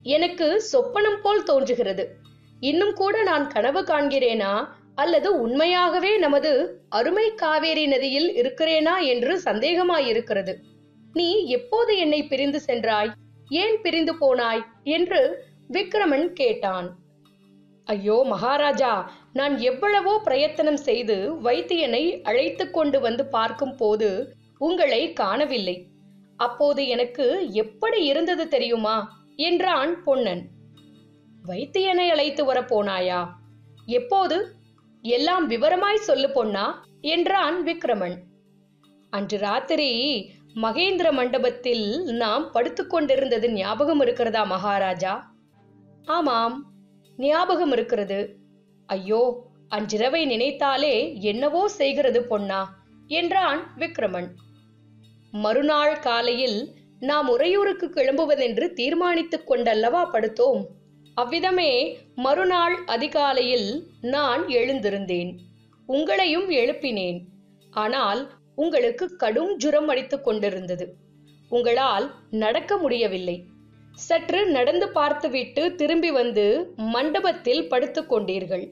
எனக்கு சொப்பனம் போல் தோன்றுகிறது இன்னும் கூட நான் கனவு காண்கிறேனா அல்லது உண்மையாகவே நமது அருமை காவேரி நதியில் இருக்கிறேனா என்று சந்தேகமாயிருக்கிறது நீ எப்போது என்னை பிரிந்து சென்றாய் ஏன் பிரிந்து போனாய் என்று விக்ரமன் கேட்டான் ஐயோ மகாராஜா நான் எவ்வளவோ பிரயத்தனம் செய்து வைத்தியனை அழைத்து கொண்டு வந்து பார்க்கும் போது உங்களை காணவில்லை அப்போது எனக்கு எப்படி இருந்தது தெரியுமா என்றான் பொன்னன் வைத்தியனை அழைத்து வர போனாயா எப்போது எல்லாம் விவரமாய் சொல்லு பொன்னா என்றான் விக்ரமன் அன்று ராத்திரி மகேந்திர மண்டபத்தில் நாம் படுத்துக் கொண்டிருந்தது ஞாபகம் இருக்கிறதா மகாராஜா ஆமாம் ஞாபகம் இருக்கிறது ஐயோ அன்றிரவை நினைத்தாலே என்னவோ செய்கிறது பொன்னா என்றான் விக்ரமன் மறுநாள் காலையில் நாம் உறையூருக்கு கிளம்புவதென்று தீர்மானித்துக் கொண்டல்லவா படுத்தோம் அவ்விதமே மறுநாள் அதிகாலையில் நான் எழுந்திருந்தேன் உங்களையும் எழுப்பினேன் ஆனால் உங்களுக்கு கடும் ஜுரம் அடித்துக் கொண்டிருந்தது உங்களால் நடக்க முடியவில்லை சற்று நடந்து பார்த்துவிட்டு திரும்பி வந்து மண்டபத்தில் படுத்துக் கொண்டீர்கள்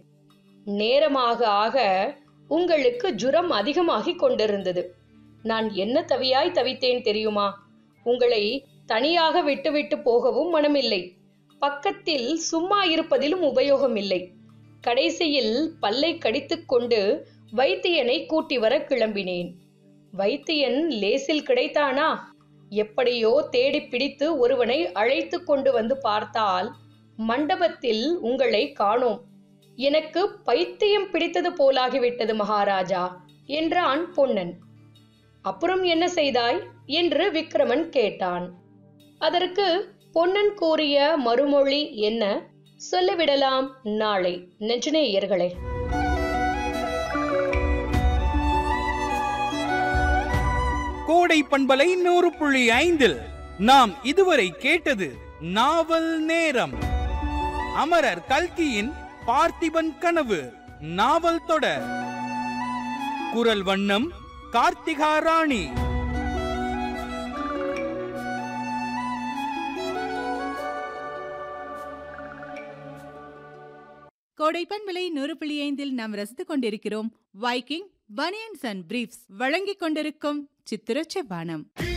நேரமாக ஆக உங்களுக்கு ஜுரம் அதிகமாகிக் கொண்டிருந்தது நான் என்ன தவியாய் தவித்தேன் தெரியுமா உங்களை தனியாக விட்டுவிட்டு போகவும் மனமில்லை பக்கத்தில் சும்மா இருப்பதிலும் உபயோகம் இல்லை கடைசியில் பல்லை கடித்துக் கொண்டு வைத்தியனை கூட்டி வர கிளம்பினேன் வைத்தியன் லேசில் கிடைத்தானா எப்படியோ தேடி பிடித்து ஒருவனை அழைத்து கொண்டு வந்து பார்த்தால் மண்டபத்தில் உங்களை காணோம் எனக்கு பைத்தியம் பிடித்தது போலாகிவிட்டது மகாராஜா என்றான் பொன்னன் அப்புறம் என்ன செய்தாய் என்று விக்ரமன் கேட்டான் அதற்கு பொன்னன் கூறிய மறுமொழி என்ன சொல்லிவிடலாம் நாளை நெஞ்சநேயர்களே கோடை பண்பலை நூறு புள்ளி ஐந்தில் நாம் இதுவரை கேட்டது நாவல் நேரம் அமரர் கல்கியின் பார்த்திபன் கனவு நாவல் தொடர் குரல் வண்ணம் கார்த்திகா ராணி கோடைப்பன் விலை நூறு புள்ளி ஐந்தில் நாம் ரசித்துக் கொண்டிருக்கிறோம் வைக்கிங் பனியன்ஸ் அண்ட் பிரீஃப்ஸ் வழங்கிக் கொண்டிருக்கும் சித்திரச்ச பானம்